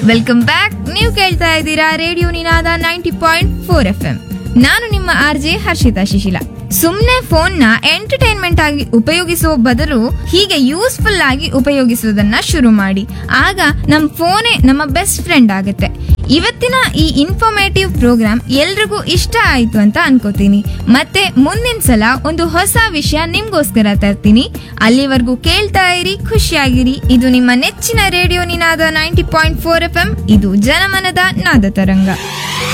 welcome back ನೀವು ಕೇಳ್ತಾ ಇದ್ದೀರಾ radio Ninada ninety point four F M ನಾನು ನಿಮ್ಮ ಆರ್ ಜೆ ಹರ್ಷಿತಾ ಶಿಶಿಲ ಸುಮ್ನೆ ಫೋನ್ ನ ಎಂಟರ್ಟೈನ್ಮೆಂಟ್ ಆಗಿ ಉಪಯೋಗಿಸುವ ಬದಲು ಹೀಗೆ ಯೂಸ್ಫುಲ್ ಆಗಿ ಉಪಯೋಗಿಸುವುದನ್ನ ಶುರು ಮಾಡಿ ಆಗ ನಮ್ ಫೋನೇ ನಮ್ಮ ಬೆಸ್ಟ್ ಫ್ರೆಂಡ್ ಆಗುತ್ತೆ ಇವತ್ತಿನ ಈ ಇನ್ಫಾರ್ಮೇಟಿವ್ ಪ್ರೋಗ್ರಾಮ್ ಎಲ್ರಿಗೂ ಇಷ್ಟ ಆಯ್ತು ಅಂತ ಅನ್ಕೋತೀನಿ ಮತ್ತೆ ಮುಂದಿನ ಸಲ ಒಂದು ಹೊಸ ವಿಷಯ ನಿಮ್ಗೋಸ್ಕರ ತರ್ತೀನಿ ಅಲ್ಲಿವರೆಗೂ ಕೇಳ್ತಾ ಇರಿ ಖುಷಿಯಾಗಿರಿ ಇದು ನಿಮ್ಮ ನೆಚ್ಚಿನ radio Ninada ninety point four F M ಇದು ಜನಮನದ ನಾದ ತರಂಗ